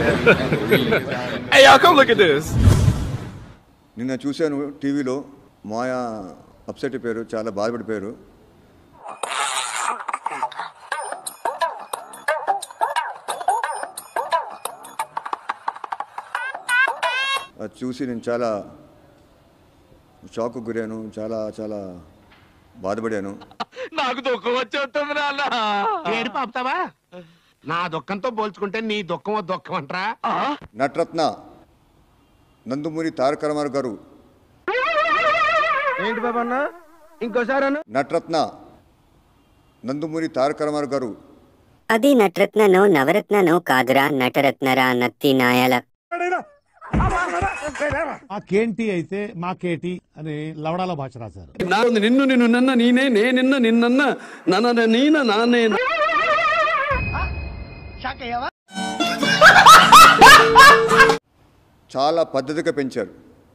Hey, y'all, come look at this. నిన్న చూశాను టీవీలో మాయా అప్సెట్ అయిపోయారు చాలా బాధపడిపోయారు అది చూసి నేను చాలా షాక్ గురాను చాలా చాలా బాధపడాను నాకు దుఃఖం వచ్చేస్తుంది నాన్న ఏడు పాపుతావా నా దుఃఖంతో పోల్చుకుంటే నీ దుఃఖం దుఃఖం అంటరా నటరత్న నందమూరి తారక రామారావు గారు ఏంటి బాబా అన్న ఇంకోసారి అన్న నటరత్న నందమూరి తారక రామారావు గారు అది నటరత్ననో నవరత్ననో కాదురా నటరత్నరా నత్తి నాయాల మాకేంటి అయితే మాకేటి అని లవడాల భాష రాశారు నాది నిన్ను నిన్ను నన్న నీనే నే నిన్న నిన్నన్న నన్న నీన నానే చాలా పద్ధతిగా పెంచారు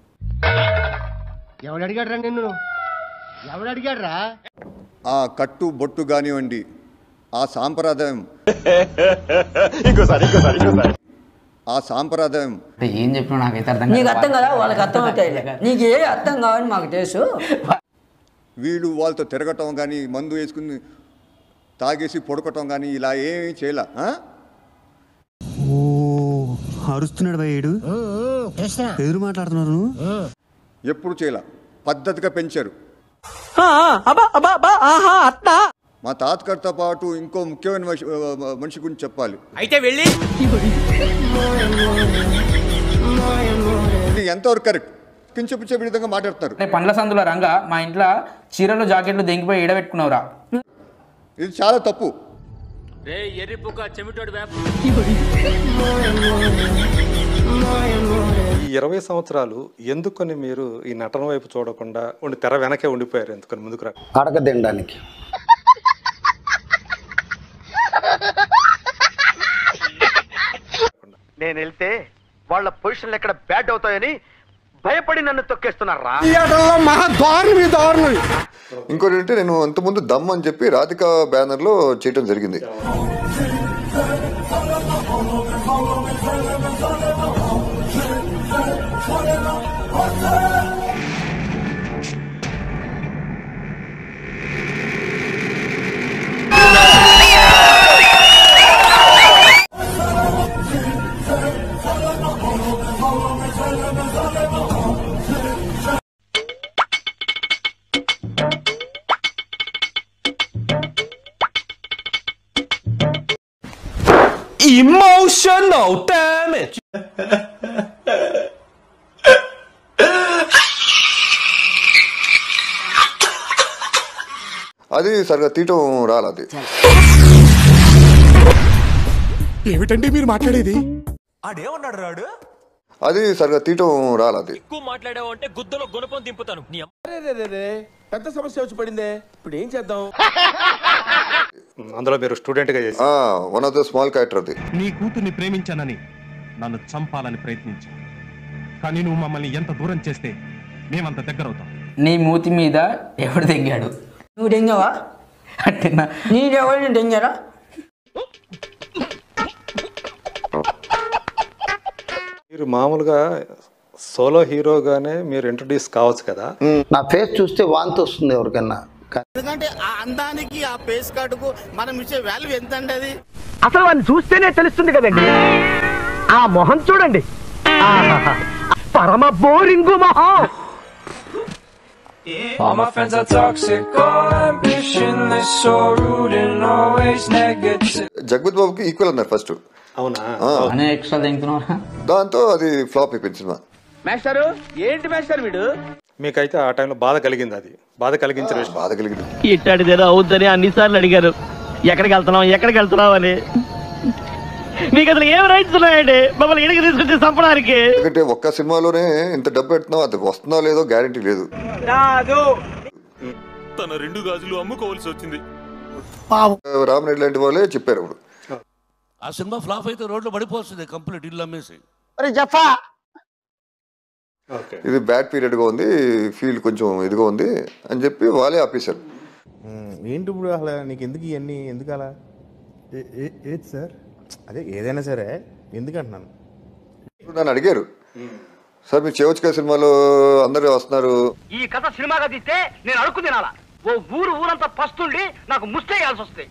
ఎవడు అడిగాడు రా నిన్ను ఎవడు అడిగాడు రా ఆ కట్టు బొట్టు కానివ్వండి ఆ సాంప్రదాయం ఆ సాంప్రదాయం ఏం చెప్పినా నాకైతే అర్థం నీకు అర్థం కదా వాళ్ళకి అర్థం అవుతాయి నీకు ఏ అర్థం కావని మాకు తెలుసు వీళ్ళు వాళ్ళతో తిరగటం కానీ మందు వేసుకుని తాగేసి పొడకటం కానీ ఇలా ఏమీ చేయలే ఆ? అరుస్తున్నాడు భయ్యుడు ఎదురు మాట్లాడుతున్నారు ఎప్పుడు చేయలే పద్ధతిగా పెంచారు మా తాతగారితో పాటు ఇంకో ముఖ్యమైన మనిషి మనిషి గురించి చెప్పాలి అయితే వెళ్ళి ఇది ఎంతవరకు కరెక్ట్ కించపుచ్చే విధంగా మాట్లాడుతున్నారు అంటే పండ్ల సందుల రంగా మా ఇంట్లో చీరలు జాకెట్లు దెంగిపోయి ఎడబెట్టుకున్నావురా ఇది చాలా తప్పు రే ఎర్రి పుక్క చెమిటోడు వేప ఈ ఇరవై సంవత్సరాలు ఎందుకని మీరు ఈ నటన వైపు చూడకుండా ఉండి తెర వెనకే ఉండిపోయారు ఎందుకని ముందుకు రా అడగ తినడానికి నేను వెళ్తే వాళ్ళ పొజిషన్లు ఎక్కడ బ్యాడ్ అవుతాయని భయపడి నన్ను తొక్కేస్తున్నారా ఇంకోటి అంటే నేను అంతకుముందు దమ్ అని చెప్పి రాధిక బ్యానర్లో చేయటం జరిగింది Emotional damage. అది సరిగా తీయటం రాలేదు ఏమిటండి మీరు మాట్లాడేది ఆడేమన్నాడు రాడు అది సరిగా తీయటం రాలేదు ఎక్కువ మాట్లాడావు అంటే గుద్దలో గుణపం దింపుతాను నీ పెద్ద సమస్య వచ్చి పడిందే ఇప్పుడు ఏం చేద్దాం అందులో మీరు స్టూడెంట్గా చేసి one of the small character అది నీ కూతుర్ని ప్రేమించానని నన్ను చంపాలని ప్రయత్నించు కానీ నువ్వు మమ్మల్ని ఎంత దూరం చేస్తే మేమంత దగ్గర అవుతాం నీ మూతి మీద ఎవడు తెంగాడు నువ్వు డెంగవా అంటే నా నీడెవరిని డెంగారా మీరు మామూలుగా సోలో హీరోగానే మీరు ఇంట్రొడ్యూస్ కావచ్చు కదా నా ఫేస్ చూస్తే వాంతి వస్తుంది ఎవరికన్నా ఎందుకంటే ఆ అందానికి ఆ పేస్ కార్డుకు మనం ఇచ్చే వాల్యూ ఎంత అండి అది అసలు వాడిని చూస్తేనే తెలుస్తుంది కదండి ఆ మొహం చూడండి ఆహాహా. పరమ బోరింగు మొహం All my friends are toxic, all ambitionless, so rude and always negative. Jagapathi బాబుకి ఈక్వల్ అన్నారు ఫస్ట్ అవునా అనే ఎక్స్ట్రా తెంగుతున్నావురా దాంతో అది ఫ్లాప్ అయిపోయింది సినిమా మాస్టారు ఏంటి మాస్టర్ వీడు మీకైతే ఆ టైంలో బాధ కలిగింది అది బాధ కలిగించిన విషయం బాధ కలిగింది ఇట్టాడిదేదో అవుద్దని అన్నిసార్లు అడిగారు ఎక్కడికి వెళ్తున్నాం ఎక్కడికి వెళ్తున్నాం అని మీకు అసలు ఏం రైట్స్ ఉన్నాయండి మమ్మల్ని ఇడికి తీసుకొచ్చి చంపడానికి ఎందుకంటే ఒక్క సినిమాలోనే ఇంత డబ్బు పెడుతున్నావు అది వస్తుందో లేదో గ్యారంటీ లేదు తన రెండు గాజులు అమ్ముకోవాల్సి వచ్చింది రామరెడ్డి లాంటి వాళ్ళే చెప్పారు ఇప్పుడు ఆ సినిమా ఫ్లాప్ అయితే రోడ్లో పడిపోతుంది కంప్లీట్ ఇల్లు అమ్మేసి జఫా ఓకే ఇది బ్యాడ్ పీరియడ్ గా ఉంది ఫీల్ కొంచెం ఇదిగా ఉంది అని చెప్పి వాళ్ళే ఆపేశారు ఏంటి ఇప్పుడు అసలు నీకు ఎందుకు ఇవన్నీ ఎందుకు అలా ఏది సార్ అదే ఏదైనా సరే ఎందుకు అంటున్నాను నన్ను అడిగారు సార్ మీరు చేవచ్చుక సినిమాలో అందరూ వస్తున్నారు ఈ కథ సినిమాగా తీస్తే నేను అడుక్కు తినాలా ఓ ఊరు ఊరంతా పస్తుండి నాకు ముస్తేయాల్సి వస్తాయి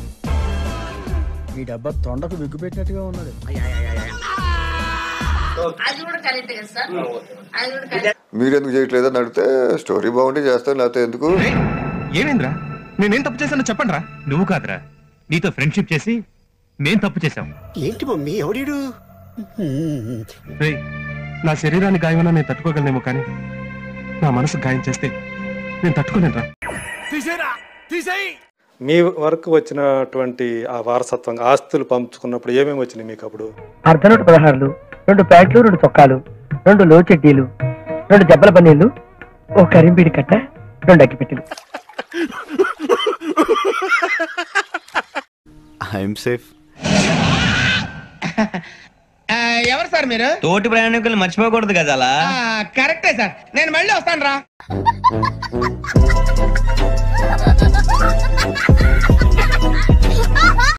ఈ డబ్బా తొండకు బిగ్గు పెట్టినట్టుగా ఉన్నాడు మీరు ఎందుకు చేయట్లేదు అని అడిగితే స్టోరీ బాగుంటే చేస్తాను లేకపోతే ఎందుకు ఏమేంద్రా నేనేం తప్పు చేశానో చెప్పండి రా నువ్వు కాదురా నీతో ఫ్రెండ్షిప్ చేసి మేం తప్పు చేశాం ఏంటి మమ్మీ ఎవడీడు రేయ్, నా శరీరాన్ని గాయమన్నా నేను తట్టుకోగలనేమో కానీ నా మనసు గాయం చేస్తే నేను తట్టుకోలేనురా మీ వరకు వచ్చినటువంటి ఆ వారసత్వం ఆస్తులు పంచుకున్నప్పుడు ఏమేమి వచ్చినాయి మీకు అప్పుడు అర్ధనూట పదహారులు రెండు ప్యాంట్లు రెండు చొక్కాలు రెండు లో చెడ్డీలు రెండు దెబ్బల పన్నీళ్లు ఓ కరింబీడి కట్ట రెండు అగ్గిపెట్టెలు ఐఎమ్ సేఫ్ ఎవరు సార్ మీరు తోటి ప్రయాణికులు మర్చిపోకూడదు కదా అలా కరెక్టే సార్ నేను మళ్ళీ వస్తాను రా